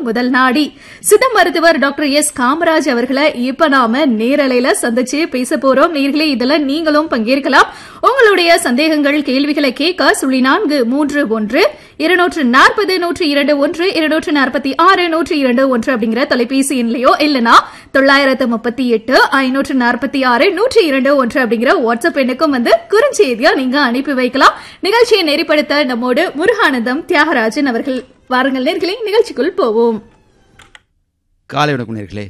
முதல் நாடி சித்த மருத்துவர் டாக்டர் எஸ் காமராஜ் அவர்களை இப்ப நாம நேரலையில சந்திச்சு பேச போறோம் நேர்களே இதுல நீங்களும் பங்கேற்கலாம் உங்களுடைய சந்தேகங்கள் கேள்விகளை கேட்க சுழி நான்கு மூன்று ஒன்று இருநூற்று நாற்பது நூற்று இரண்டு ஒன்று இருநூற்று நாற்பத்தி ஆறு நூற்று இரண்டு ஒன்று அப்படிங்கிற தொலைபேசி எண்லையோ இல்லனா தொள்ளாயிரத்து முப்பத்தி எட்டு ஐநூற்று நாற்பத்தி ஆறு நூற்று இரண்டு ஒன்று அப்படிங்கிற வாட்ஸ்அப் எண்ணுக்கும் வந்து குறுஞ்செய்தியா நீங்க அனுப்பி வைக்கலாம் நிகழ்ச்சியை நெறிப்படுத்த நம்மோடு முருகானந்தம் தியாகராஜன் அவர்கள் வாருங்கள் நேர்களே நிகழ்ச்சிக்குள் போவோம் காலை வணக்கம் நேர்களே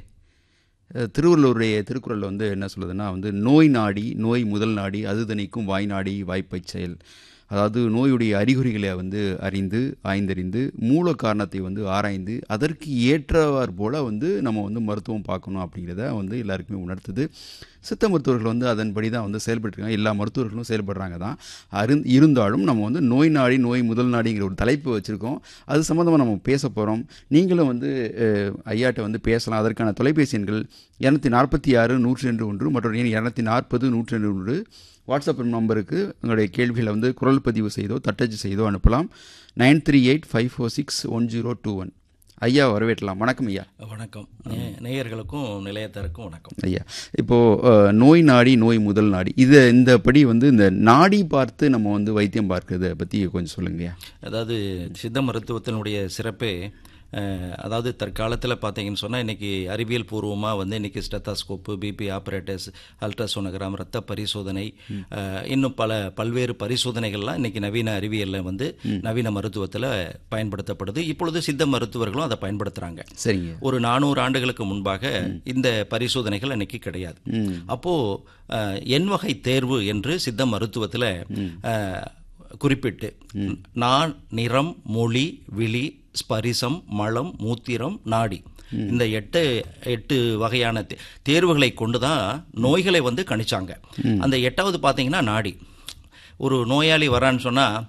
அஹ் திருவள்ளுவருடைய திருக்குறளில் வந்து என்ன சொல்லுதுன்னா வந்து நோய் நாடி நோய் முதல் நாடி அது தணிக்கும் வாய் நாடி வாய்ப்பைச் செயல் அதாவது நோயுடைய அறிகுறிகளை வந்து அறிந்து ஆய்ந்தறிந்து மூல காரணத்தை வந்து ஆராய்ந்து அதற்கு ஏற்றவாறு போல் வந்து நம்ம வந்து மருத்துவம் பார்க்கணும் அப்படிங்கிறத வந்து எல்லாருக்குமே உணர்த்துது சித்த மருத்துவர்கள் வந்து அதன்படி தான் வந்து செயல்பட்டுருக்காங்க எல்லா மருத்துவர்களும் செயல்படுறாங்க தான் அரு இருந்தாலும் நம்ம வந்து நோய் நாடி நோய் முதல் நாடிங்கிற ஒரு தலைப்பு வச்சுருக்கோம் அது சம்மந்தமாக நம்ம பேச போகிறோம் நீங்களும் வந்து அஹ், ஐயாட்ட வந்து பேசலாம் அதற்கான தொலைபேசி எண்கள் இரநூத்தி நாற்பத்தி ஆறு நூற்றி ரெண்டு ஒன்று மற்றொரு எண் இரநூத்தி நாற்பது நூற்றி ரெண்டு ஒன்று வாட்ஸ்அப் நம்பருக்கு உங்களுடைய கேள்விகளை வந்து குரல் பதிவு செய்தோ தட்டச்சு செய்தோ அனுப்பலாம் nine three eight five four six one zero two one ஐயா வரவேற்றலாம் வணக்கம் ஐயா வணக்கம் நே- நேயர்களுக்கும் நிலையத்தருக்கும் வணக்கம் ஐயா இப்போது நோய் நாடி நோய் முதல் நாடி இதை இந்த படி வந்து இந்த நாடி பார்த்து நம்ம வந்து வைத்தியம் பார்க்கறத பற்றி கொஞ்சம் சொல்லுங்கய்யா அதாவது சித்த மருத்துவத்தினுடைய சிறப்பே அஹ், அதாவது தற்காலத்தில் பார்த்தீங்கன்னு சொன்னால் இன்றைக்கி அறிவியல் பூர்வமாக வந்து இன்றைக்கி ஸ்டெத்தாஸ்கோப்பு பிபி ஆப்ரேட்டர்ஸ் அல்ட்ராசோனோகிராம் ரத்த பரிசோதனை அஹ், இன்னும் பல பல்வேறு பரிசோதனைகள்லாம் இன்றைக்கி நவீன அறிவியலில் வந்து நவீன மருத்துவத்தில் பயன்படுத்தப்படுது இப்பொழுது சித்த மருத்துவர்களும் அதை பயன்படுத்துகிறாங்க சரிங்க ஒரு நானூறு ஆண்டுகளுக்கு முன்பாக இந்த பரிசோதனைகள் அன்னைக்கு கிடையாது அப்போ அஹ், எண் வகை தேர்வு என்று சித்த மருத்துவத்துல அஹ், குறிப்பிட்டு நான் நிறம் மொழி விழி ஸ்பரிசம் மலம் மூத்திரம் நாடி இந்த எட்டு எட்டு வகையான தே- தேர்வுகளை கொண்டு தான் நோய்களை வந்து கணிச்சாங்க அந்த எட்டாவது பார்த்தீங்கன்னா நாடி ஒரு நோயாளி வரான்னு சொன்னால்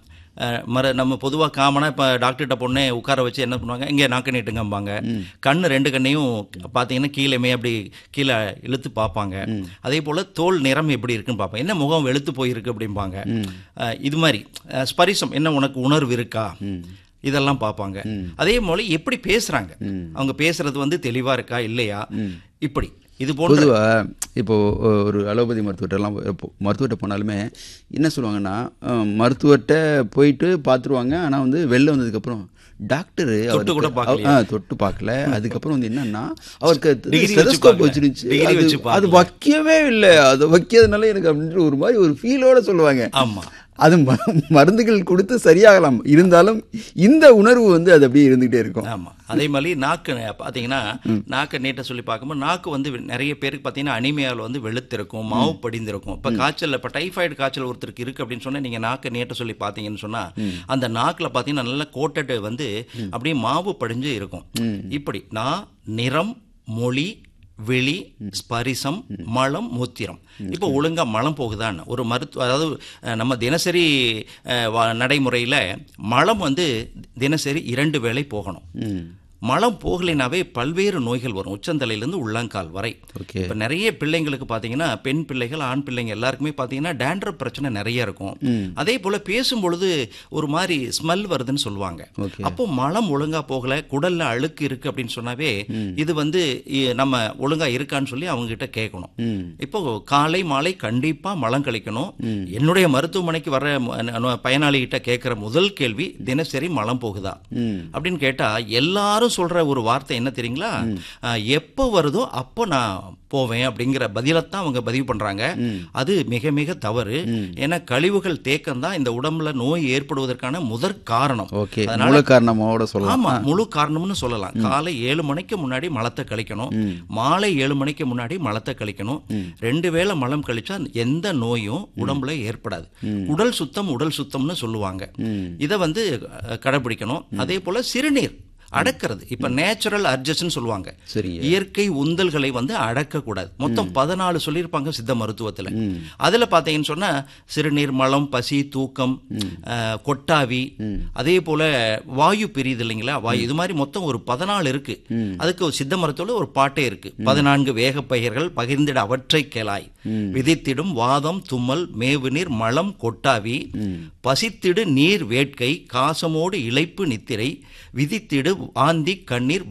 மர நம்ம பொதுவாக காமனாக இப்போ டாக்டர்கிட்ட பொண்ணே உட்கார வச்சு என்ன பண்ணுவாங்க இங்கே நாக்கு நீட்டுங்கம்பாங்க கண்ணு ரெண்டு கண்ணையும் பார்த்தீங்கன்னா கீழேமே அப்படி கீழே இழுத்து பார்ப்பாங்க அதே போல் தோல் நிறம் எப்படி இருக்குன்னு பார்ப்பாங்க என்ன முகம் வெளுத்து போயிருக்கு அப்படிம்பாங்க அஹ், இது மாதிரி அஹ், ஸ்பரிசம் என்ன உனக்கு உணர்வு இருக்கா இதெல்லாம் பார்ப்பாங்க அதே போல எப்படி பேசுறாங்க அவங்க பேசுறது வந்து தெளிவா இருக்கா இல்லையா இப்படி இது போன்ற பொதுவாக இப்போது ஒரு அலோபதி மருத்துவர்கிட்டலாம் மருத்துவர்கிட்ட போனாலுமே என்ன சொல்லுவாங்கன்னா அஹ், மருத்துவர்கிட்ட போயிட்டு பார்த்துருவாங்க ஆனால் வந்து வெளில வந்ததுக்கப்புறம் டாக்டர் தொட்டு கூட பார்க்கலையா? தொட்டு பார்க்கல அதுக்கப்புறம் வந்து என்னன்னா அவருக்கு Degree வச்சு stethoscope பார்க்கல. வச்சிருந்துச்சு Degree அது- வச்சு அது பார்க்கல. வைக்கவே இல்லை அது வைக்கிறதுனால எனக்கு அப்படின்ற ஒரு மாதிரி ஒரு ஃபீலோட சொல்லுவாங்க ஆமா அது ம- மருந்துகள் கொடுத்து சரியாகலாம் இருந்தாலும் இந்த உணர்வு வந்து அது அப்படியே இருந்துகிட்டே இருக்கும் ஆமா அதே மாதிரி நாக்கு நே- பாத்தீங்கன்னா நாக்கை நீட்ட சொல்லி பார்க்கும்போது நாக்கு வந்து நிறைய பேருக்கு பார்த்தீங்கன்னா அனிமையாவில் வந்து வெளுத்திருக்கும் மாவு படிந்திருக்கும் இப்போ காய்ச்சல் இப்போ டைஃபாய்டு காய்ச்சல் ஒருத்தருக்கு இருக்கு அப்படின்னு சொன்னா நீங்க நாக்கை நீட்ட சொல்லி பார்த்தீங்கன்னு சொன்னா அந்த நாக்குல பார்த்தீங்கன்னா நல்ல கோட்டட் வந்து அப்படியே மாவு படிஞ்சு இருக்கும் இப்படி நான் நிறம் மொழி வெளி ஸ்பரிசம் மலம் மூத்திரம் இப்போ ஒழுங்கா மலம் போகுதான்னு ஒரு மருத்துவ அதாவது அஹ், நம்ம தினசரி அஹ், வா- நடைமுறையில மலம் வந்து தினசரி இரண்டு வேளை போகணும் மலம் போகலைனாவே பல்வேறு நோய்கள் வரும் உச்சந்தலையிலேருந்து உள்ளங்கால் வரை ஓகே இப்போ நிறைய பிள்ளைங்களுக்கு பார்த்தீங்கன்னா பெண் பிள்ளைகள் ஆண் பிள்ளைங்க எல்லாருக்குமே பார்த்தீங்கன்னா டேண்ட்ரப் பிரச்சனை நிறைய இருக்கும் அதே போல் பேசும்பொழுது ஒரு மாதிரி ஸ்மெல் வருதுன்னு சொல்லுவாங்க ஓகே அப்போ மலம் ஒழுங்கா போகல குடல்ல அழுக்கு இருக்கு அப்படின்னு சொன்னாவே இது வந்து இ- நம்ம ஒழுங்கா இருக்கான்னு சொல்லி அவங்க கிட்ட கேட்கணும் ம் இப்போ காலை மாலை கண்டிப்பா மலம் கழிக்கணும் என்னுடைய மருத்துவமனைக்கு வர்ற ம- ந- பயனாளி கிட்ட கேட்கிற முதல் கேள்வி தினசரி மலம் போகுதா ம் அப்படின்னு கேட்டா எல்லாரும் சொல்ற ஒரு வார்த்தை என்ன தெரியுங்களா அஹ், எப்போ வருதோ அப்போ நான் போவேன் அப்படிங்கிற பதிலைத்தான் அவங்க பதிவு பண்றாங்க அது மிக மிக தவறு ஏன்னா கழிவுகள் தேக்கம் தான் இந்த உடம்புல நோய் ஏற்படுவதற்கான முதற் காரணம் ஓகே மூல காரணமோட சொல்லலாம் ஆமா முழு காரணம்னு சொல்லலாம் காலை ஏழு மணிக்கு முன்னாடி மலத்தை கழிக்கணும் மாலை ஏழு மணிக்கு முன்னாடி மலத்தை கழிக்கணும் ரெண்டு வேளை மலம் கழிச்சா எந்த நோயும் உடம்புல ஏற்படாது உடல் சுத்தம் உடல் சுத்தம்னு சொல்லுவாங்க இதை வந்து அஹ், கடைபிடிக்கணும் அதே போல சிறுநீர் அடக்கிறது இப்ப நேச்சுரல் அட்ஜஸ்ட்னு சொல்லுவாங்க சரிங்க இயற்கை உந்தல்களை வந்து அடக்க கூடாது மொத்தம் பதினாலு சொல்லியிருப்பாங்க சித்த மருத்துவத்துல அதுல பாத்தீங்கன்னு சொன்னா சிறுநீர் மலம் பசி தூக்கம் அஹ், கொட்டாவி அதே போல வாயு பிரியுது இல்லைங்களா வாயு இது மாதிரி மொத்தம் ஒரு பதினாலு இருக்கு அதுக்கு ஒரு சித்த மருத்துவத்துல ஒரு பாட்டே இருக்கு பதினான்கு வேக பயிர்கள் பகிர்ந்திட அவற்றை கேளாய் விதித்திடும் வாதம் தும்மல் மேவுநீர் மலம் கொட்டாவி பசித்திடு நீர் வேட்கை காசமோடு இளைப்பு நித்திரை விதித்திடு ஆந்தி கண்ணீர்